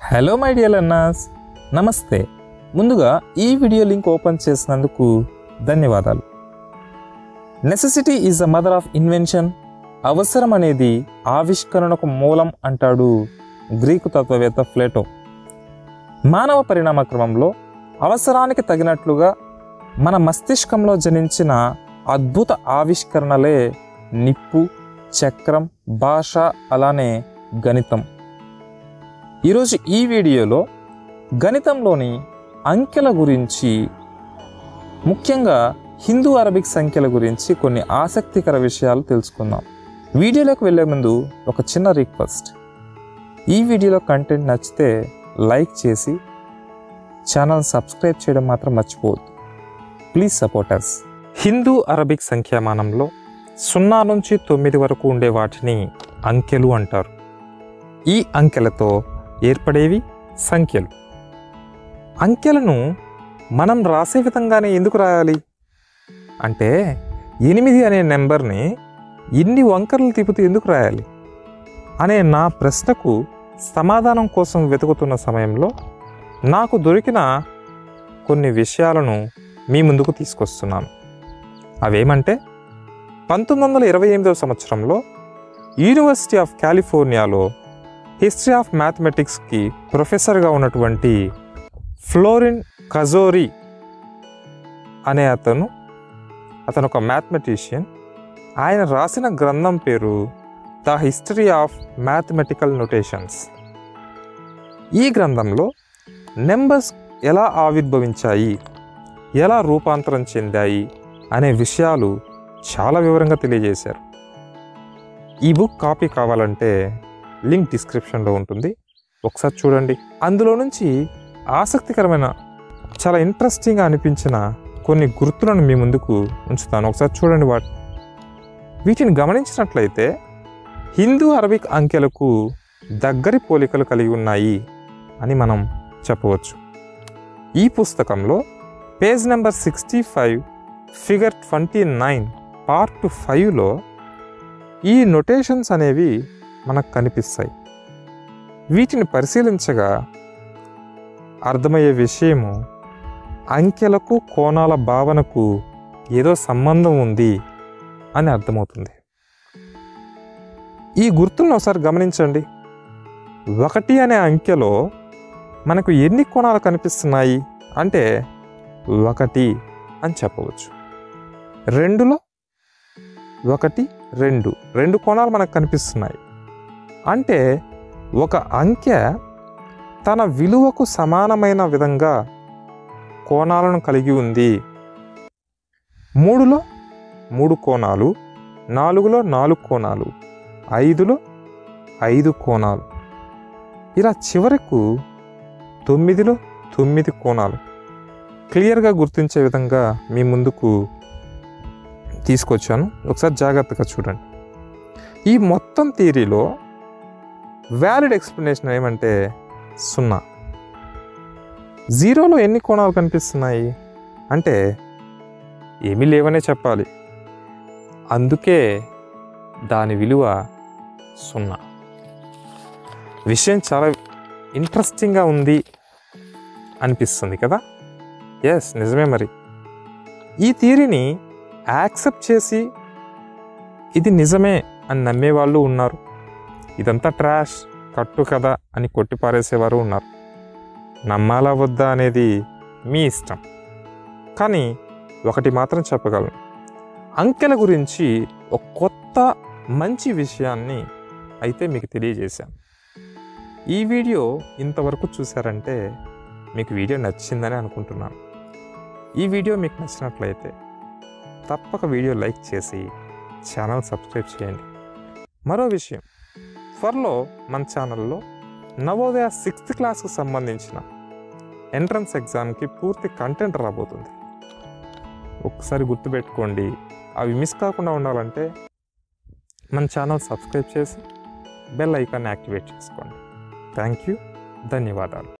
hello my dear learners నమస్తే ముందుగా ఈ వీడియో లింక్ ఓపెన్ చేసినందుకు ధన్యవాదాలు necessity is the mother of invention అవసరం అనేది ఆవిష్కరణకు మూలం అంటాడు గ్రీకు తత్వవేత్త ప్లేటో మానవ పరిణామ క్రమంలో అవసరానికి తగినట్లుగా మన మస్తిష్కంలో జనించిన అద్భుత ఆవిష్కరణలే నిప్పు చక్రం భాష అలానే గణితం ఈరోజు ఈ వీడియోలో గణితంలోని అంకెల గురించి ముఖ్యంగా హిందూ అరబిక్ సంఖ్యల గురించి కొన్ని ఆసక్తికర విషయాలు తెలుసుకుందాం వీడియోలోకి వెళ్ళే ముందు ఒక చిన్న రిక్వెస్ట్ ఈ వీడియోలో కంటెంట్ నచ్చితే లైక్ చేసి ఛానల్ సబ్స్క్రైబ్ చేయడం మాత్రం మర్చిపోవద్దు please support us Hindu Arabic సంఖ్యామానంలో సున్నా నుంచి తొమ్మిది వరకు ఉండే వాటిని అంకెలు అంటారు ఈ అంకెలతో ఏర్పడేవి సంఖ్యలు అంకెలను మనం రాసే విధంగానే ఎందుకు రాయాలి అంటే ఎనిమిది అనే నెంబర్ని ఇన్ని వంకరలు తిప్పుతూ ఎందుకు రాయాలి అనే నా ప్రశ్నకు సమాధానం కోసం వెతుకుతున్న సమయంలో నాకు దొరికిన కొన్ని విషయాలను మీ ముందుకు తీసుకొస్తున్నాను అవేమంటే పంతొమ్మిది వందల ఇరవై ఎనిమిదవ సంవత్సరంలో యూనివర్సిటీ ఆఫ్ కాలిఫోర్నియాలో హిస్టరీ ఆఫ్ మ్యాథమెటిక్స్కి ప్రొఫెసర్గా ఉన్నటువంటి ఫ్లోరిన్ కజోరి అనే అతను అతను ఒక మ్యాథమెటిషియన్ ఆయన రాసిన గ్రంథం పేరు the history of mathematical notations ఈ గ్రంథంలో నెంబర్స్ ఎలా ఆవిర్భవించాయి ఎలా రూపాంతరం చెందాయి అనే విషయాలు చాలా వివరంగా తెలియజేశారు ఈ బుక్ కాపీ కావాలంటే లింక్ డిస్క్రిప్షన్లో ఉంటుంది ఒకసారి చూడండి అందులో నుంచి ఆసక్తికరమైన చాలా ఇంట్రెస్టింగ్గా అనిపించిన కొన్ని గుర్తులను మీ ముందుకు ఉంచుతాను ఒకసారి చూడండి వాటి వీటిని గమనించినట్లయితే హిందూ అరబిక్ అంకెలకు దగ్గరి పోలికలు కలిగి ఉన్నాయి అని మనం చెప్పవచ్చు ఈ పుస్తకంలో page number sixty five figure twenty nine part ఫైవ్లో ఈ నొటేషన్స్ అనేవి మనకు కనిపిస్తాయి వీటిని పరిశీలించగా అర్థమయ్యే విషయము అంకెలకు కోణాల భావనకు ఏదో సంబంధం ఉంది అని అర్థమవుతుంది ఈ గుర్తులను ఒకసారి గమనించండి ఒకటి అనే అంకెలో మనకు ఎన్ని కోణాలు కనిపిస్తున్నాయి అంటే ఒకటి అని చెప్పవచ్చు రెండులో ఒకటి రెండు రెండు కోణాలు మనకు కనిపిస్తున్నాయి అంటే ఒక అంకె తన విలువకు సమానమైన విధంగా కోణాలను కలిగి ఉంది మూడులో మూడు కోణాలు నాలుగులో నాలుగు కోణాలు ఐదులో ఐదు కోణాలు ఇలా చివరకు తొమ్మిదిలో తొమ్మిది కోణాలు క్లియర్గా గుర్తించే విధంగా మీ ముందుకు తీసుకొచ్చాను ఒకసారి జాగ్రత్తగా చూడండి ఈ మొత్తం థియరీలో వ్యాలిడ్ ఎక్స్ప్లెనేషన్ ఏమంటే సున్నా జీరోలో ఎన్ని కోణాలు కనిపిస్తున్నాయి అంటే ఏమీ లేవనే చెప్పాలి అందుకే దాని విలువ సున్నా విషయం చాలా ఇంట్రెస్టింగ్గా ఉంది అనిపిస్తుంది కదా ఎస్ నిజమే మరి ఈ థియరీని యాక్సెప్ట్ చేసి ఇది నిజమే అని నమ్మేవాళ్ళు ఉన్నారు ఇదంతా ట్రాష్ కట్టు కదా అని కొట్టిపారేసేవారు ఉన్నారు నమ్మాలా వద్దా అనేది మీ ఇష్టం కానీ ఒకటి మాత్రం చెప్పగలను అంకెల గురించి ఒక కొత్త మంచి విషయాన్ని అయితే మీకు తెలియజేశాను ఈ వీడియో ఇంతవరకు చూసారంటే మీకు వీడియో నచ్చిందని అనుకుంటున్నాను ఈ వీడియో మీకు నచ్చినట్లయితే తప్పక వీడియో లైక్ చేసి ఛానల్ సబ్స్క్రైబ్ చేయండి మరో విషయం త్వరలో మన ఛానల్లో నవోదయ సిక్స్త్ క్లాస్కు సంబంధించిన ఎంట్రన్స్ ఎగ్జామ్కి పూర్తి కంటెంట్ రాబోతుంది ఒకసారి గుర్తుపెట్టుకోండి అవి మిస్ కాకుండా ఉండాలంటే మన ఛానల్ సబ్స్క్రైబ్ చేసి బెల్ ఐకాన్ యాక్టివేట్ చేసుకోండి థ్యాంక్ యూ ధన్యవాదాలు